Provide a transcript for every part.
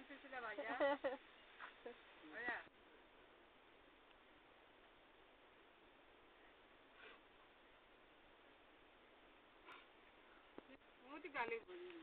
పంపించలేవా అయ్యా అయ్యా మూతి గాలి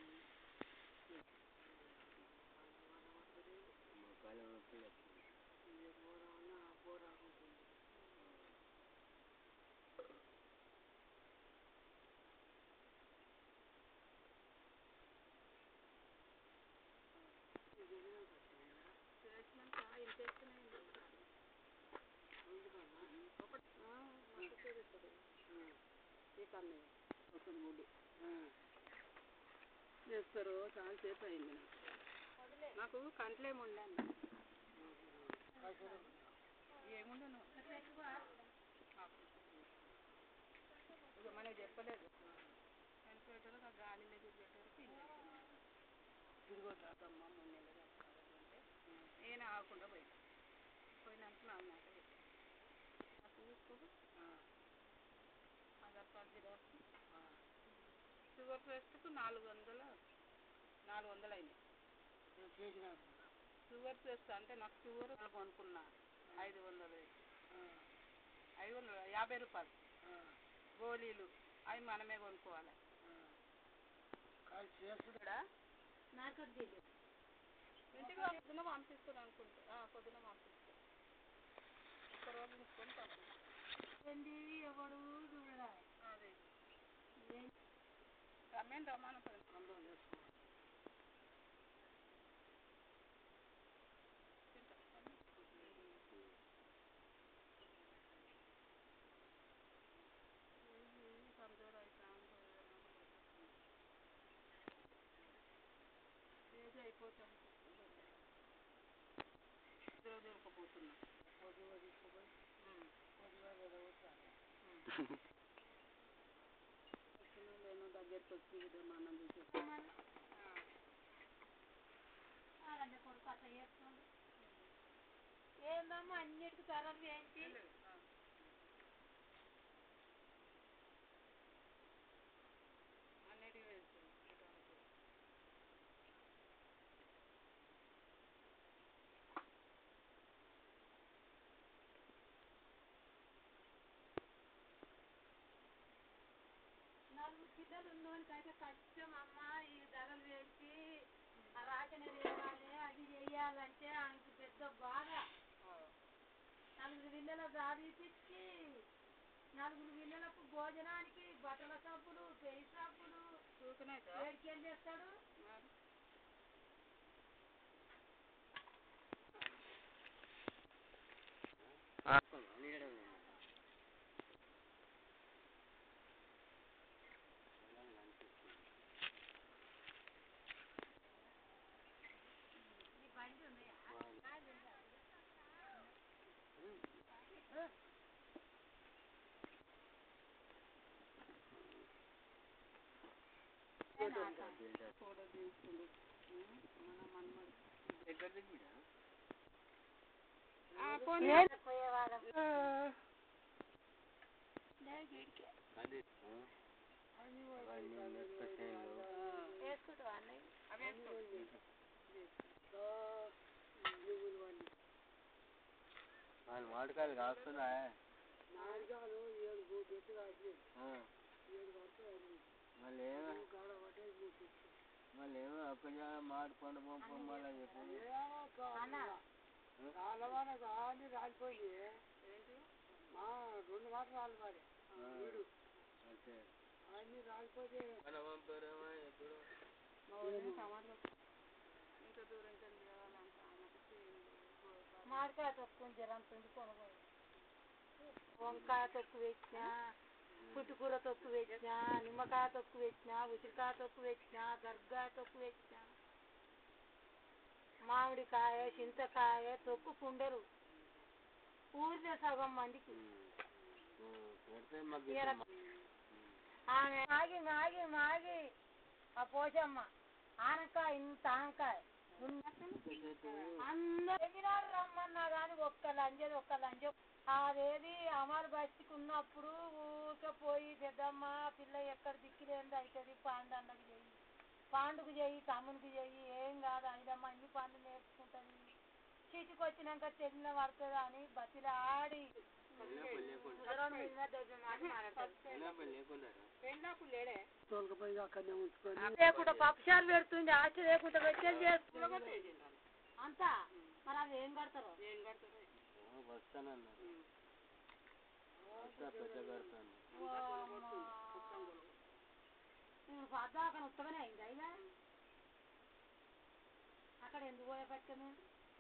చేసినాక ఇంత వేస్తున్నాయండి ఒకటి మస్తు చూపిస్తుంది ఈ కన్నయ్య ఒక గుడి చేస్తారు చాలా సేపు అయింది నాకు నాకు కంట్లేమి ఉండండి ఏముండను ఇక మనకి చెప్పలేదు చనిపోయేటోళ్ళకి ఆ గాలిలో తిరిగేటోళ్ళకి తిరిగొద్దమ్మా మూడు నెలలు అంటే నేను ఆగకుండా పోయినా పోయినాక నా మాట చెప్పాను నాకు చూసుకోదు ఆధార్ కార్డు రాసి షుగర్ టెస్ట్కు నాలుగు వందల నాలుగు వందలు అయినాయి షుగర్ టెస్ట్ అంటే నాకు షుగర్ కొనుక్కున్నా ఐదు వందలు ఐదు వందలు యాభై రూపాయలు గోళీలు అవి మనమే కొనుక్కోవాలి ఇక్కడ ఇంటికి పొద్దున పంపిస్తాను అనుకుంటా ఆ, పొద్దున పంపిస్తాను ఒక రోజు తీసుకొని పంపిస్తాను ఎవడు చూడరా అదే రమ్మేం రమ్మను కమజోర్ అవుతా ఏజ్ అయిపోతాను ఇద్దరు దొరకపోతున్నా లేను దగ్గరికి వచ్చి విధమానం చూసేస్తాను అలాంటి కొడుకు అట్లా చేస్తుంది ఏందమ్మా అన్నిటికి ధరలు ఏంటి అన్నిటికీ వెళ్తుంది నలుగురు పిల్లలు ఉన్నోనికైతే కష్టం అమ్మ ఈ ధరలు వేసి ఆ రాకన వేయాలి అది చేయాలంటే ఆయనకి పెద్ద బాధ నలుగురు పిల్లల దారిపిచ్చి నలుగురు పిల్లలకు భోజనానికి బట్టల సబ్బులు పెయి సబ్బులు చూసినాయి ఏడికి ఏం చేస్తాడు ఈ బండి ఉన్నాయా కాదు ఉందా? ఫోటో తీసుకుండు మన మన్మడు పోయేవాళ్ళం వేసుకుంటావా అన్నయ్య అవే వాళ్ళు మామిడికాయలు కాస్తున్నాయా నాలుగాలు ఏడు చెట్టు కాసి ఆ. ఏడు వరకు మళ్ళీ ఏమో కాడ పట్టేసి మళ్ళీ ఏమో అక్కడ మాడి పండు పంప మళ్ళీ చెప్పు అన్న కాలవాన కానీ రాలిపోయి మా రెండు మాటలు రాలిపాలి వీడు అంతే అన్ని రాలిపోతే మన పంపారేమో ఎప్పుడు ఇంకా దూరం కింద కావాలంటే ఆమెకి మామిడికాయ తొక్కు జరం పిండి కొనుగోలు వంకాయ తొక్కు వేసిన పుట్టుకూర తొక్కు వేసిన నిమ్మకాయ తొక్కు వేసిన ఉసిరికాయ తొక్కు వేసిన దర్గాయ తొక్కు వేసిన మామిడికాయ చింతకాయ తొక్కు కుండలు ఊరిలో సగం మందికి పెడితే మాకు ఈడ ఆమె మాగి మాగి మాగి ఆ పోచమ్మ ఆనకాయ ఇంత ఆనకాయ అందరు సెమినార్ రమ్మన్నా కానీ ఒక్క లంజది ఒక్క లంజ అదేది అమర్ బస్తికి ఉన్నప్పుడు ఊరికే పోయి పెద్దమ్మ పిల్ల ఎక్కడ దిక్కులేంది అవుతుంది పాండి అన్నది చెయ్యి పాండుకు చెయ్యి తమ్మునికి చెయ్యి ఏం కాదు ఐదమ్మ అన్ని పనులు నేర్చుకుంటుంది చీటికి వచ్చినాక చెల్లిన పడుతుంది అని బతిలో ఆడి కుదరని మీద దొడ్డు మాట మాట్లాడతాడు. లేకుండా పక్షాలు పెడుతుంది ఆశ లేకుండా వచ్చేది చేస్తుంది అంతా మరి అది ఏం కడతారు ఏం కడతారు వస్తానన్నా వస్తా పెద్ద కడతాను ఇప్పుడు పద్దాకన ఉత్తగానే అయింది అయినా అక్కడ ఎందుకు పోయే పట్టుకుని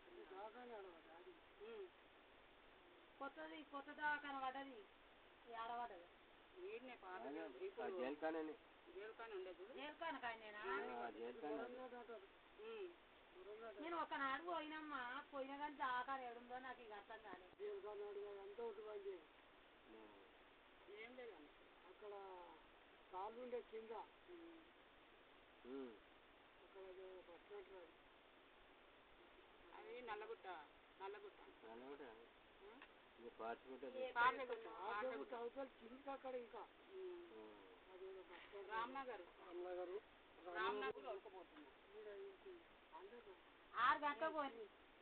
కొత్తది కొత్త దాకాన పడ్డది ఈ ఆడపడ్డది వీడినే పాత ఆ జైలుకానే జైలు కానీ ఉండేది జైలుకాన కాయనేనా ఆ జైలుకానే నేను ఒకనాడు పోయినమ్మా పోయినా కానీ దాకాన ఏడుందో నాకు ఇక అర్థం కాలేదు ఏం లేదండి అక్కడ కాళ్ళు ఉండే కింద ఉమ్. అది నల్లగుట్ట నల్లగుట్ట నల్లగొండ. ఇది పార్చుకుంటే పార్లగుట్ట పార్లగుట్ట కింద అక్కడ ఇంకా రామ్నగర్ రామ్నగర్ వరకపోతున్నా ఆరు గంటలకు పోయింది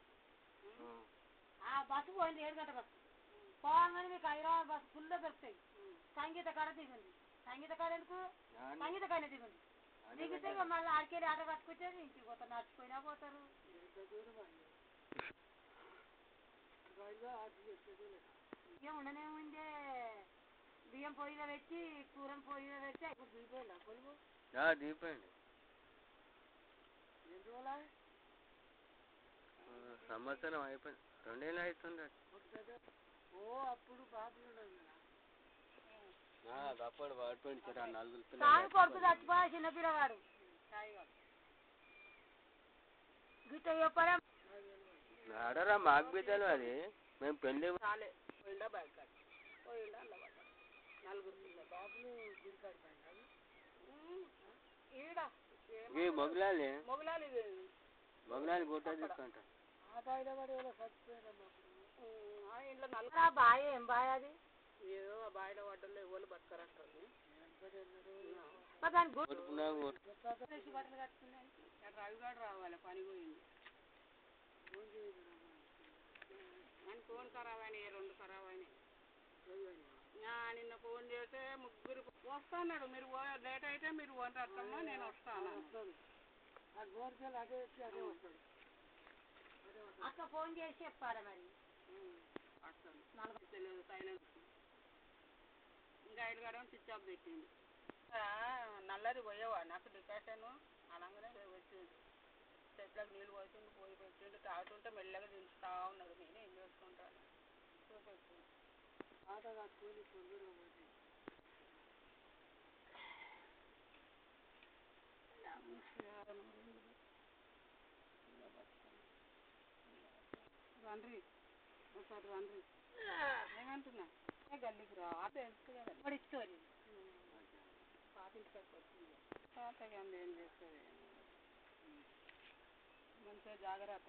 ఆ బస్సు పోయింది ఏడు గంటల బస్సు పోగానే మీకు హైదరాబాద్ బస్సు ఫుల్గా దొరుకుతాయి సంగీత కాడ దిగింది సంగీత కాడ ఎందుకు సంగీత కాడ దిగింది దిగితే ఇక మళ్ళీ ఆడికెళ్ళి ఆట పట్టుకొచ్చేది ఇంటికి పోతారు నడిచిపోయినా పోతారు ఇక ఉండనేముందే బియ్యం పొయ్యిలో పెట్టి కూరం పొయ్యిలో పెట్టి ఇప్పుడు దిగిపోయిందా పొలుగు ఆ, దీపండి ఎన్ని రోజులు ఆ, సంవత్సరం అయిపోయింది రెండేళ్ళు అవుతుంది ఓ అప్పుడు బాబులు ఉన్నది అప్పుడు పడిపోయింది సార్ ఆ నలుగురు సామి కొడుకు చచ్చిపోయా చిన్న పిల్లగాడు గిట్ట చెప్పరా ఆడరా మాకు బిడ్డలు అది మేము పెళ్ళి చాలే పోయిండా బయట పోయిండా అల్ల పడ్డా నలుగురు పిల్లలు బాబులు గుడికాడు ఉమ్, ఈడ ఈ మొగలాలి మొగలాలి ఇది. మొగలాలి గుట్ట తీసుకుంటా ఆ బాయిలో పడి ఎవరో చచ్చిపోయారమ్మా ఉమ్, ఆ ఇంట్లో నలుగురు ఆ బాయ్ ఏం బాయ్ అది ఏదో ఆ బాయిలో పడ్డలో ఎవరు బతకరంటారు మరి దాని గుడి కొట్టుకున్నా కొట్టు బట్టలు కట్టుకున్నాయి రవిగాడు రావాలి పని పోయింది అని ఫోన్ ఖరాబ్ అయినాయి రెండు ఖరాబ్ అయినాయి ఆ, నిన్న ఫోన్ చేస్తే ముగ్గురు వస్తాన్నాడు మీరు పో- లేట్ అయితే మీరు పోండి అత్తమ్మ నేను వస్తాను అక్క ఫోన్ చేసి చెప్పాలి మరి వస్తాను నలుగురు తెలియదు సైలెన్స్ ఇంకా ఐదు గడం స్విచ్ ఆఫ్ పెట్టింది ఆ, నల్లది పోయేవా నాకు డికాషన్ అనగానే వచ్చింది చెట్లకు నీళ్ళు పోసింది పోయి పెట్టిండు తాగుతుంటే మెల్లగా దించుతా ఉన్నది నేను ఏం చేసుకుంటాను చూపెట్టింది రండ్రి ఒకసారి రండ్రి ఏమంటున్నా ఏ గల్లీకి రా అదే తెలుసు కదా ఇప్పుడు ఇస్తుంది పాతింటికి వచ్చింది తాతకి అంది ఏం చేస్తుంది మంచిగా జాగ్రత్త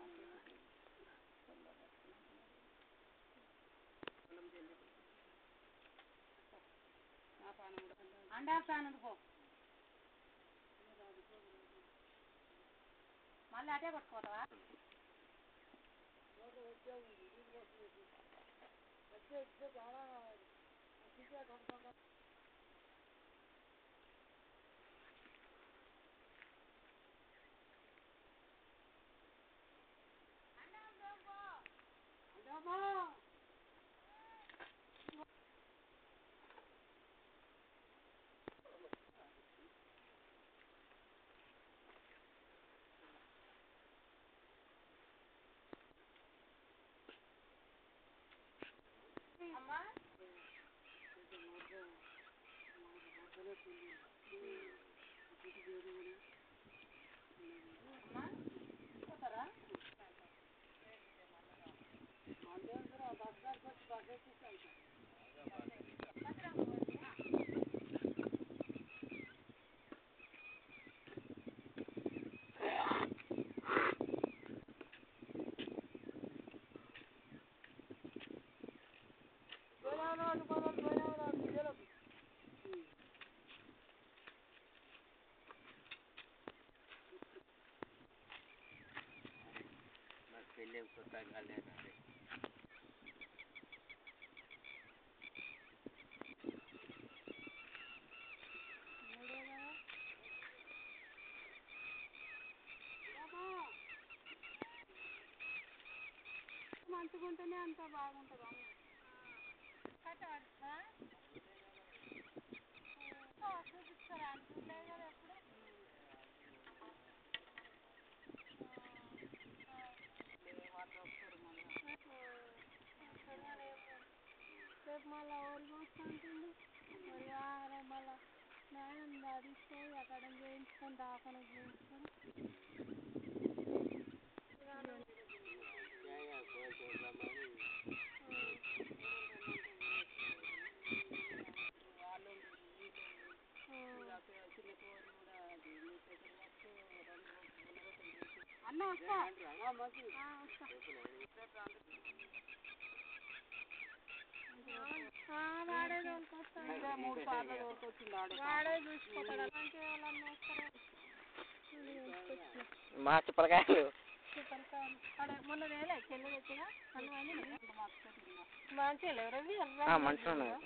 నా పానం కూడా అండాస్తాను పో మళ్ళీ అటే కొట్టుకోవటవా అమ్మా అమ్మా పోతారా వెళ్ళే కొత్త గాలి మూడే కదా మంచిగా ఉంటేనే అంత బాగుంటుంది అమ్మ కట్టవచ్చా చూపిస్తారా అనుకోలేదు కదా ఎప్పుడు వాళ్ళు వస్తారు మళ్ళీ రేపు మళ్ళీ ఓడి వస్తుంటుంది మరి రేపు మళ్ళీ స్నానం తీసుకొని అక్కడ చేయించుకొని దాకా చేయించుకొని వాళ్ళు ఇలా చిన్న పోరు కూడా అది మీ దగ్గర వస్తూ రెండు అన్న వస్తా ఆ, వస్తా వాడే తోలుకొస్తాడు ఇదే మూడు సార్లు దొరికొచ్చింది ఆడ వాడే చూసిపోతాడు అలాంటి వాళ్ళని వస్తారా మా చుప్పలకాయలు సూపర్ కాదు అక్కడ మొన్న వేలే చెల్లి తెచ్చినా అన్న మంచిగా లేవు రవి మంచిగా ఉన్నాయి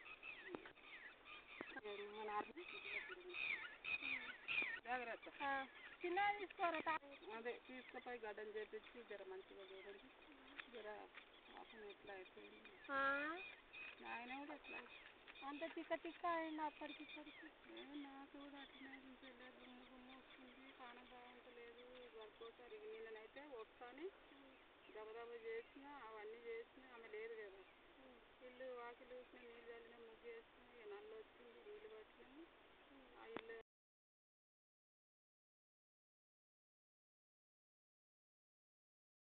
జాగ్రత్త చిన్న తీసుకోరా అదే తీసుకుపోయి గడ్డలు చేపించి జర మంచిగా చూడండి జర పాపం ఎట్లా అయిపోయింది ఆయన కూడా ఎట్లా అంత తిక్క తిక్క అయింది అప్పటికి ఇప్పటికి ఏ నాకు కూడా అట్లనే అనిపించలే గుమ్ము గుమ్ము వస్తుంది పానం బాగుంటలేదు గడుపుకోసారి నిన్ననైతే వస్తాని దబదబ చేసిన అవన్నీ చేసిన ఆమె లేదు కదా ఇల్లు వాకిలు ఊసిన నీళ్ళు చల్లిన ముగ్గు వేసిన